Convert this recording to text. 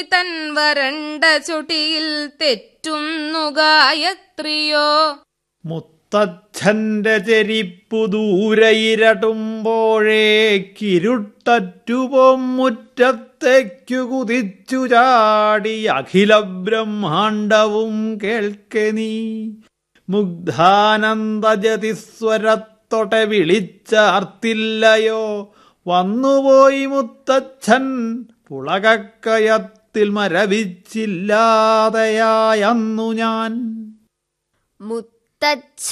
തൻ വരണ്ട ചുട്ടിയിൽ തെറ്റുന്നു ഗായത്രിയോ മുത്തച്ഛന്റെ ചെരിപ്പു ദൂരയിരട്ടുമ്പോഴേക്കിരുട്ടറ്റുപോം മുറ്റത്തേക്കു കുതിച്ചു ചാടി അഖില ബ്രഹ്മാണ്ടവും കേൾക്കെ നീ മുഗ്ധാനന്ദജതിസ്വരത്തൊടെ വിളിച്ചാർത്തില്ലയോ വന്നുപോയി മുത്തച്ഛൻ പുളകക്കയത്തിൽ മരവിച്ചില്ലാതെയായന്നു ഞാൻ മുത്തച്ഛ